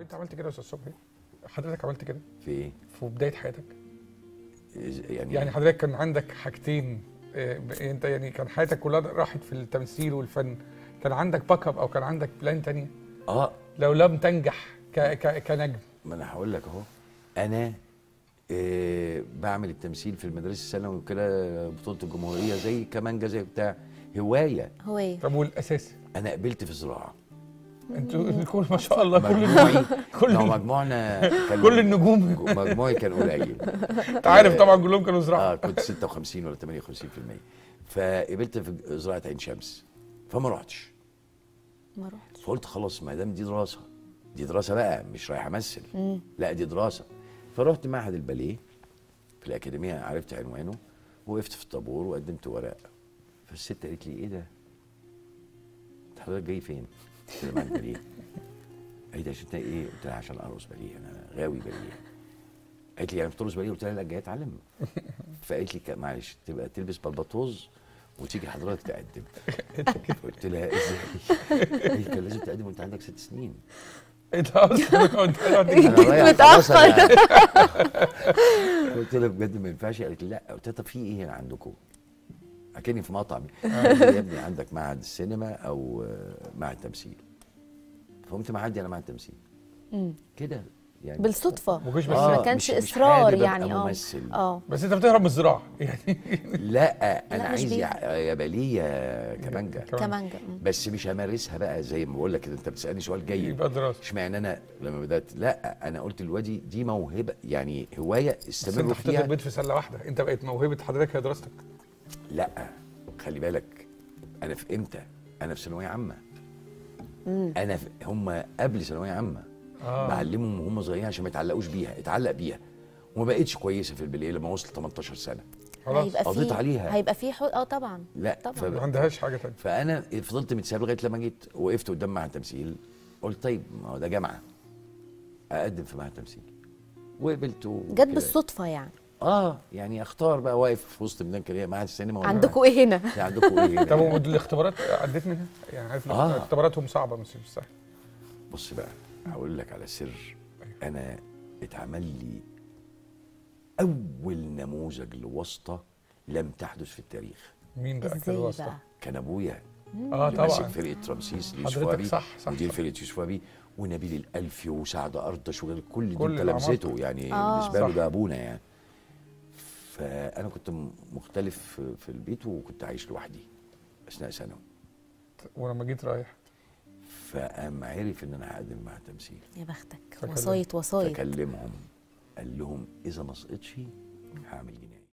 انت عملت كده يا استاذ صبحي حضرتك عملت كده في ايه في بدايه حياتك إز- يعني يعني حضرتك كان عندك حاجتين آه، ب- انت يعني كان حياتك كلها راحت في التمثيل والفن كان عندك باك اب او كان عندك بلان تانية اه لو لم تنجح ك ك كنجم ما انا هقول لك اهو انا آه بعمل التمثيل في المدرسه الثانوي وكده بطوله الجمهوريه زي كمانجا زي بتاع هوايه هوايه طب والاساسي انا قبلت في زراعه انتوا الكل ما شاء الله كل مجموعي كل لو مجموعنا كان كل النجوم مجموعي كان قليل انت عارف طبعا كلهم كانوا اه زراعه كنت 56 ولا 58% فقبلت في زراعه عين شمس فما رحتش ما رحتش فقلت خلاص ما دام دي دراسه دي دراسه بقى مش رايح امثل لا دي دراسه فرحت معهد الباليه في الاكاديميه عرفت عنوانه وقفت في الطابور وقدمت ورق فالست قالت لي ايه ده؟ انت حضرتك جاي فين؟ قلت لها معهد الباليه قالت لي عشان انت ايه؟ قلت لها عشان ارقص باليه انا غاوي باليه قالت لي يعني بترقص باليه؟ قلت لها لا جاي اتعلم فقالت لي ك- معلش تبقى تلبس بلبطوز وتيجي حضرتك تقدم قلت لها ازاي؟ هي كان لازم تقدم وانت عندك ست سنين انت اصلا انت انا جيت رايح خلاص متأخر. أنا- قلت لها بجد ما ينفعش قالت لي لا قلت لها طب في ايه هنا عندكم؟ اكني في مطعم قالت لي يا ابني عندك معهد السينما او آه، معهد تمثيل فقمت معدي على معهد تمثيل كده يعني بالصدفه ما كنتش بس آه، ما كانش مش- مش اصرار حابب أبقى يعني اه ممثل. اه بس انت بتهرب من الزراعه يعني لا انا لا، مش عايز بيها. يا يا باليه يا كمانجا كمانجا مم. بس مش همارسها بقى زي ما بقول لك كده انت بتسالني سؤال جيد يبقى دراسه اشمعنى انا لما بدات لا انا قلت لوادي دي موهبه يعني هوايه بس استمروا انت حطيت فيها البيض في سله واحده انت بقيت موهبه حضرتك هي دراستك لا خلي بالك انا في امتى انا في ثانويه عامه انا في هم قبل ثانويه عامه آه. بعلمهم وهم صغيرين عشان ما يتعلقوش بيها اتعلق بيها وما بقتش كويسه في البليه لما وصلت 18 سنه خلاص هيبقى قضيت فيه عليها. هيبقى فيه حو... اه طبعا لا طبعا فب- ما عندهاش حاجه تانية فانا فضلت متساب لغايه لما جيت وقفت قدام معهد تمثيل قلت طيب ما هو ده جامعه اقدم في معهد تمثيل وقبلت وكده. جت بالصدفه يعني اه يعني اختار بقى واقف في وسط ميدان كليه معهد السينما ولا عندكم ايه هنا يعني عندكم ايه طب هنا؟ والاختبارات عديت منها يعني عارف آه. اختباراتهم صعبه مش مش سهله بص بقى هقول لك على سر انا اتعمل لي اول نموذج لواسطه لم تحدث في التاريخ مين بقى كان ازاي الواسطه بقى كان ابويا اه اللي ماسك طبعا فرقه رمسيس حضرتك اليوسفابي صح، صح، مدير صح. فرقه يوسفابي ونبيل الالفي وسعد اردش وغير كل دي كل انت الأعمار. لمسته يعني آه. بالنسبه له صح. ده ابونا يعني فانا كنت م- مختلف في- في البيت وكنت عايش لوحدي اثناء ثانوي ولما جيت رايح فقام عرف ان انا هقدم مع تمثيل يا بختك فكلم- وسايط وسايط فكلمهم قال لهم اذا ما سقطش هعمل جنايه